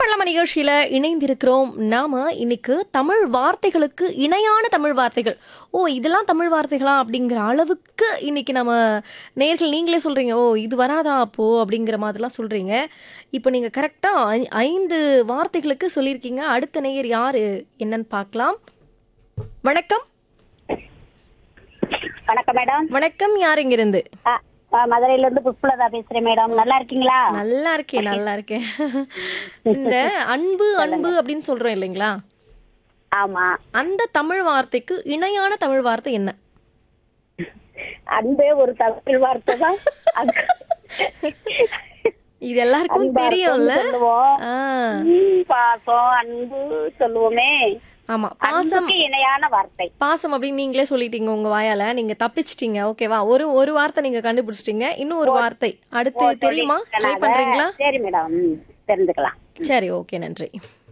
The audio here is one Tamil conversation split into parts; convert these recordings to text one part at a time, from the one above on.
பண்ணலாமா நிகழ்ச்சியில இணைந்திருக்கிறோம் நாம இன்னைக்கு தமிழ் வார்த்தைகளுக்கு இணையான தமிழ் வார்த்தைகள் ஓ இதெல்லாம் தமிழ் வார்த்தைகளா அப்படிங்கிற அளவுக்கு இன்னைக்கு நம்ம நேர்கள் நீங்களே சொல்றீங்க ஓ இது வராதா அப்போ அப்படிங்கிற மாதிரிலாம் சொல்றீங்க இப்போ நீங்க கரெக்டா ஐந்து வார்த்தைகளுக்கு சொல்லியிருக்கீங்க அடுத்த நேயர் யாரு என்னன்னு பார்க்கலாம் வணக்கம் வணக்கம் மேடம் வணக்கம் யார் இங்கிருந்து ஆ, ஆ, மதுரையில இருந்து புஷ்பலதா பேசுறேன் மேடம் நல்லா இருக்கீங்களா நல்லா இருக்கேன் நல்லா இருக்கேன் இந்த அன்பு அன்பு அப்படின்னு சொல்றோம் இல்லைங்களா ஆமா அந்த தமிழ் வார்த்தைக்கு இணையான தமிழ் வார்த்தை என்ன அன்பே ஒரு தமிழ் வார்த்தை தான் அது- இது எல்லாருக்கும் அன்பா தெரியும்ல இருக்கும்னு சொல்லுவோம் ஆ, ம், பாசம் அன்பு சொல்லுவோமே ஆமா பாசம் அன்புக்கு இணையான வார்த்தை பாசம் அப்படின்னு நீங்களே சொல்லிட்டீங்க உங்க வாயால நீங்க தப்பிச்சிட்டீங்க ஓகேவா ஒரு ஒரு வார்த்தை நீங்க கண்டுபிடிச்சிட்டீங்க இன்னும் ஒரு வார்த்தை அடுத்து தெரியுமா ட்ரை சொல்லிட்டேன் பண்றீங்களா அதை. சரி மேடம் ம், தெரிஞ்சுக்கலாம் சரி ஓகே நன்றி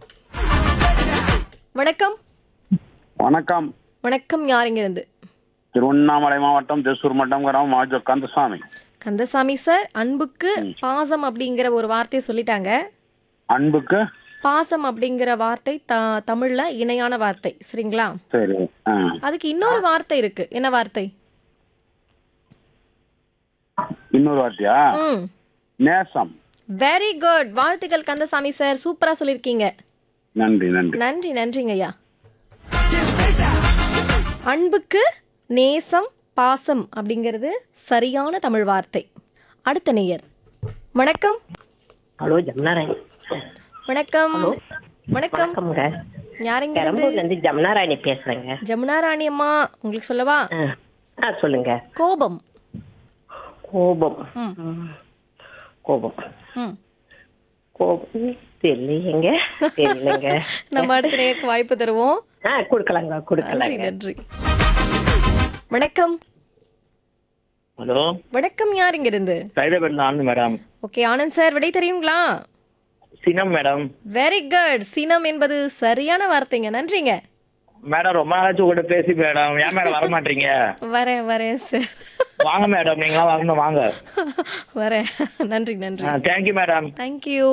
வணக்கம் வணக்கம் வணக்கம் யாருங்க இருந்து திருவண்ணாமலை மாவட்டம் திருசூர் மட்டம் கிராமம் மாஜோ கந்தசாமி கந்தசாமி சார் அன்புக்கு பாசம் அப்படிங்கிற ஒரு வார்த்தையை சொல்லிட்டாங்க அன்புக்கு பாசம் அப்படிங்கிற வார்த்தை த தமிழ்ல இணையான வார்த்தை சரிங்களா சரி ஆ. அதுக்கு இன்னொரு வார்த்தை இருக்கு என்ன வார்த்தை இன்னொரு வார்த்தையா ம் நேசம் வெரி குட் வாழ்த்துக்கள் கந்தசாமி சார் சூப்பரா சொல்லியிருக்கீங்க நன்றி நன்றி நன்றி நன்றிங்க ஐயா அன்புக்கு நேசம் பாசம் அப்படிங்கிறது சரியான தமிழ் வார்த்தை அடுத்த நேயர் வணக்கம் ஹலோ ஜமுனாராணி வணக்கம் வணக்கம் வணக்கம்ங்க யாருங்க இருந்து பெரம்பூர்ல இருந்து ஜமுனாராணி பேசுறேங்க ஜமுனா ராணி அம்மா உங்களுக்கு சொல்லவா ஆ. ஆ சொல்லுங்க கோபம் கோபம் ம். ம். கோபம் ம் கோபம் தெரியலையேங்க தெரியலங்க நம்ம அடுத்த நேருக்கு வாய்ப்பு தருவோம் ஆ கொடுக்கலாங்க நன்றி கொடுக்கலாங்க நன்றி வணக்கம் ஹலோ வணக்கம் யார் இங்க இருந்து சைதாபேட்ல Anand madam okay Anand sir விடை தெரியுங்களா சினம் மேடம் வெரி குட் சினம் என்பது சரியான வார்த்தைங்க நன்றிங்க மேடம் ரொம்ப நாளாச்சு உங்கள்கிட்ட பேசி மேடம் ஏன் மேடம் வர மாட்டீங்க வரேன் வரேன் சார் வாங்க மேடம் நீங்களாம் வரணும் வாங்க வரேன் நன்றி நன்றி தேங்க்யூ மேடம் தேங்க்யூ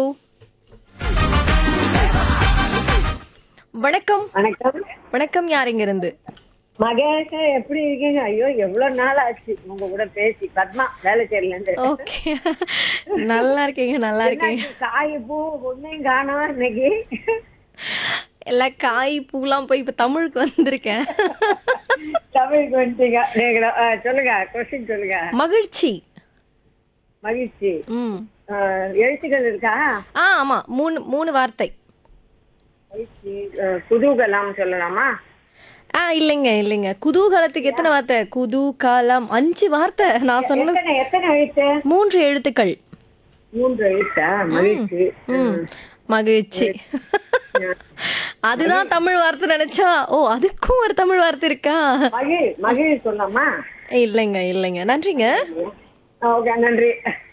வணக்கம் வணக்கம் வணக்கம் யார் இங்க இருந்து மகேஷ் எப்படி இருக்கீங்க ஐயோ எவ்வளவு நாள் ஆச்சு உங்க கூட பேசி பத்மா வேலைச்சேரில இருந்து ஓகே நல்லா இருக்கீங்க நல்லா இருக்கீங்க என்னாச்சு, காய் பூ ஒன்னையும் காணோம் இன்னைக்கு எல்லா காய் பூலாம் போய் இப்ப தமிழுக்கு வந்திருக்கேன் தமிழுக்கு வந்துட்டீங்க நீங்களும் ஆ, சொல்லுங்க கொஸ்டின் சொல்லுங்க மகிழ்ச்சி மகிழ்ச்சி ம் ஆ, எழுத்துக்கள் இருக்கா ஆ ஆமா மூணு மூணு வார்த்தை மகிழ்ச்சி ஆ, குதூகலம் சொல்லலாமா ஆ இல்லைங்க இல்லைங்க குதூகலத்துக்கு எத்தனை வார்த்தை குதூகலம் அஞ்சு வார்த்தை நான் சொன்னது எத்தனை எத்தனை எழுத்து மூன்று எழுத்துக்கள் மூன்று எழுத்தா மகிழ்ச்சி ம் மகிழ்ச்சி அதுதான் தமிழ் வார்த்தை நினைச்சா ஓ அதுக்கும் ஒரு தமிழ் வார்த்தை இருக்கா மகிழ் மகிழ் சொல்லலாமா இல்லைங்க இல்லைங்க நன்றிங்க ஓகே நன்றி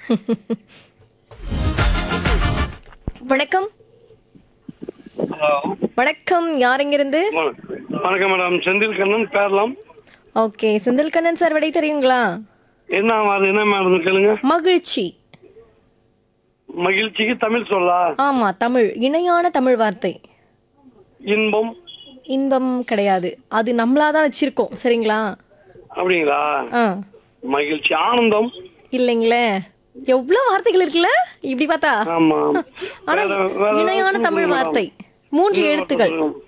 வணக்கம் ஹலோ வணக்கம் யாருங்க இருந்து வணக்கம் மேடம் செந்தில் கண்ணன் பேரலாம் ஓகே செந்தில் கண்ணன் சார் விடை தெரியுங்களா என்ன வார்த்தை என்ன மேடம் கேளுங்க மகிழ்ச்சி மகிழ்ச்சிக்கு தமிழ் சொல்லா ஆமா தமிழ் இணையான தமிழ் வார்த்தை இன்பம் இன்பம் கிடையாது அது நம்மளா தான் வச்சிருக்கோம் சரிங்களா அப்படிங்களா ஆ மகிழ்ச்சி ஆனந்தம் இல்லைங்களே எவ்வளவு வார்த்தைகள் இருக்குல்ல இப்படி பார்த்தா ஆமா ஆனா வேற- வேற இணையான ஏதாச்சும் தமிழ் சொல்லுங்க வார்த்தை மூன்று இன்னொரு எழுத்துக்கள் சொல்லுங்க.